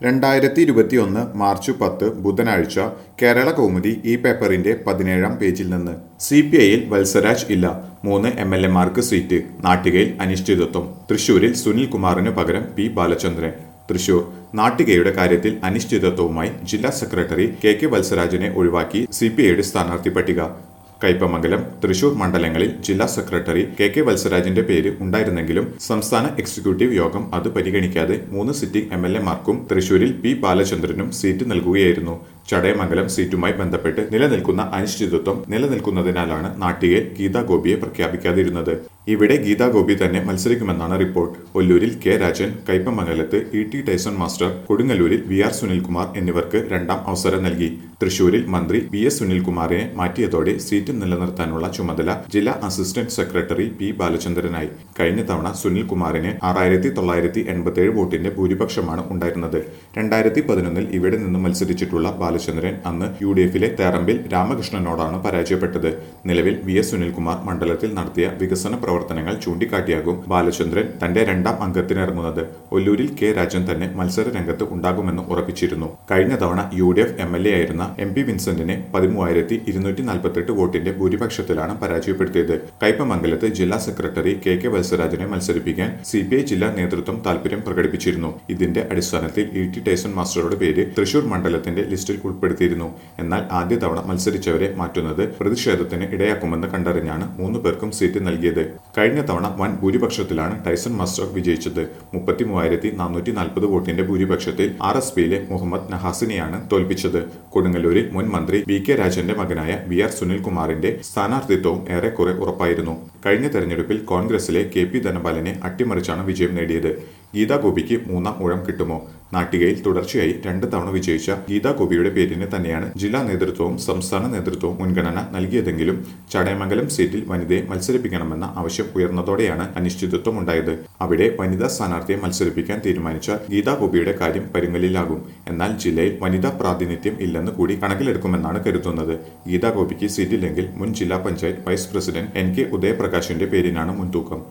രണ്ടായിരത്തി ഇരുപത്തിയൊന്ന് മാർച്ച് പത്ത് ബുധനാഴ്ച കേരള കൗമുദി ഈ പേപ്പറിന്റെ പതിനേഴാം പേജിൽ നിന്ന് സി പി ഐയിൽ വത്സരാജ് ഇല്ല മൂന്ന് എം എൽ എമാർക്ക് സീറ്റ് നാട്ടികയിൽ അനിശ്ചിതത്വം തൃശൂരിൽ സുനിൽ കുമാറിന് പകരം പി ബാലചന്ദ്രൻ തൃശൂർ നാട്ടികയുടെ കാര്യത്തിൽ അനിശ്ചിതത്വവുമായി ജില്ലാ സെക്രട്ടറി കെ കെ വത്സരാജിനെ ഒഴിവാക്കി സി പി ഐയുടെ സ്ഥാനാർത്ഥി പട്ടിക കയ്പമംഗലം തൃശൂർ മണ്ഡലങ്ങളിൽ ജില്ലാ സെക്രട്ടറി കെ കെ വത്സരാജിന്റെ പേര് ഉണ്ടായിരുന്നെങ്കിലും സംസ്ഥാന എക്സിക്യൂട്ടീവ് യോഗം അത് പരിഗണിക്കാതെ മൂന്ന് സിറ്റിംഗ് എം എൽ എമാർക്കും തൃശൂരിൽ പി ബാലചന്ദ്രനും സീറ്റ് നൽകുകയായിരുന്നു ചടയമംഗലം സീറ്റുമായി ബന്ധപ്പെട്ട് നിലനിൽക്കുന്ന അനിശ്ചിതത്വം നിലനിൽക്കുന്നതിനാലാണ് നാട്ടികയിൽ ഗീതാ ഗോപിയെ പ്രഖ്യാപിക്കാതിരുന്നത് ഇവിടെ ഗീതാ ഗോപി തന്നെ മത്സരിക്കുമെന്നാണ് റിപ്പോർട്ട് ഒല്ലൂരിൽ കെ രാജൻ കയ്പമംഗലത്ത് ഇ ടി ടൈസൺ മാസ്റ്റർ കൊടുങ്ങല്ലൂരിൽ വി ആർ സുനിൽകുമാർ എന്നിവർക്ക് രണ്ടാം അവസരം നൽകി തൃശൂരിൽ മന്ത്രി വി എസ് സുനിൽകുമാറിനെ മാറ്റിയതോടെ സീറ്റ് നിലനിർത്താനുള്ള ചുമതല ജില്ലാ അസിസ്റ്റന്റ് സെക്രട്ടറി പി ബാലചന്ദ്രനായി കഴിഞ്ഞ തവണ സുനിൽകുമാറിന് ആറായിരത്തി തൊള്ളായിരത്തി എൺപത്തിയേഴ് വോട്ടിന്റെ ഭൂരിപക്ഷമാണ് ഉണ്ടായിരുന്നത് രണ്ടായിരത്തി പതിനൊന്നിൽ ഇവിടെ നിന്ന് മത്സരിച്ചിട്ടുള്ള ബാലചന്ദ്രൻ അന്ന് യു ഡി എഫിലെ തേറമ്പിൽ രാമകൃഷ്ണനോടാണ് പരാജയപ്പെട്ടത് നിലവിൽ വി എസ് സുനിൽകുമാർ മണ്ഡലത്തിൽ നടത്തിയ വികസന പ്രവർത്തനങ്ങൾ ചൂണ്ടിക്കാട്ടിയാകും ബാലചന്ദ്രൻ തന്റെ രണ്ടാം അംഗത്തിനിറങ്ങുന്നത് ഒല്ലൂരിൽ കെ രാജൻ തന്നെ മത്സര രംഗത്ത് ഉണ്ടാകുമെന്ന് ഉറപ്പിച്ചിരുന്നു കഴിഞ്ഞ തവണ U D F M L A ആയിരുന്ന എം പി വിൻസെന്റിനെ പതിമൂവായിരത്തി ഇരുന്നൂറ്റി നാൽപ്പത്തെട്ട് വോട്ടിന്റെ ഭൂരിപക്ഷത്തിലാണ് പരാജയപ്പെടുത്തിയത് കയ്പമംഗലത്ത് ജില്ലാ സെക്രട്ടറി കെ കെ വത്സരാജിനെ മത്സരിപ്പിക്കാൻ സി പി ഐ ജില്ലാ നേതൃത്വം താൽപര്യം പ്രകടിപ്പിച്ചിരുന്നു ഇതിന്റെ അടിസ്ഥാനത്തിൽ ഇ ടി ടൈസൺ മാസ്റ്ററുടെ പേര് തൃശൂർ മണ്ഡലത്തിന്റെ ലിസ്റ്റിൽ ഉൾപ്പെടുത്തിയിരുന്നു എന്നാൽ ആദ്യ തവണ മത്സരിച്ചവരെ മാറ്റുന്നത് പ്രതിഷേധത്തിന് ഇടയാക്കുമെന്ന് കണ്ടറിഞ്ഞാണ് മൂന്ന് പേർക്കും സീറ്റ് നൽകിയത് കഴിഞ്ഞ തവണ വൻ ഭൂരിപക്ഷത്തിലാണ് ടൈസൺ മാസ്റ്റർ വിജയിച്ചത് മുപ്പത്തി മൂവായിരത്തി നാനൂറ്റി നാൽപ്പത് വോട്ടിന്റെ ഭൂരിപക്ഷത്തിൽ ആർ എസ് പിയിലെ മുഹമ്മദ് നഹാസിനെയാണ് തോൽപ്പിച്ചത് കൊടുങ്ങല്ലൂരിൽ മുൻ മന്ത്രി വി കെ രാജന്റെ മകനായ വി ആർ സുനിൽകുമാറിന്റെ സ്ഥാനാർത്ഥിത്വവും ഏറെക്കുറെ ഉറപ്പായിരുന്നു കഴിഞ്ഞ തെരഞ്ഞെടുപ്പിൽ കോൺഗ്രസിലെ കെ പി ധനപാലനെ അട്ടിമറിച്ചാണ് വിജയം നേടിയത് ഗീതാ ഗോപിക്ക് മൂന്നാം ഊഴം കിട്ടുമോ നാട്ടികയിൽ തുടർച്ചയായി രണ്ട് തവണ വിജയിച്ച ഗീതാ ഗോപിയുടെ പേരിന് തന്നെയാണ് ജില്ലാ നേതൃത്വവും സംസ്ഥാന നേതൃത്വവും മുൻഗണന നൽകിയതെങ്കിലും ചടയമംഗലം സീറ്റിൽ വനിതയെ മത്സരിപ്പിക്കണമെന്ന ആവശ്യം ഉയർന്നതോടെയാണ് അനിശ്ചിതത്വം ഉണ്ടായത് അവിടെ വനിതാ സ്ഥാനാർത്ഥിയെ മത്സരിപ്പിക്കാൻ തീരുമാനിച്ച ഗീതാ ഗോപിയുടെ കാര്യം പരുങ്ങലിലാകും എന്നാൽ ജില്ലയിൽ വനിതാ പ്രാതിനിധ്യം ഇല്ലെന്ന് കൂടി കണക്കിലെടുക്കുമെന്നാണ് കരുതുന്നത് ഗീതാ ഗോപിക്ക് സീറ്റില്ലെങ്കിൽ മുൻ ജില്ലാ panchayat vice president N K ഉദയപ്രകാശിന്റെ പേരിനാണ് മുൻതൂക്കം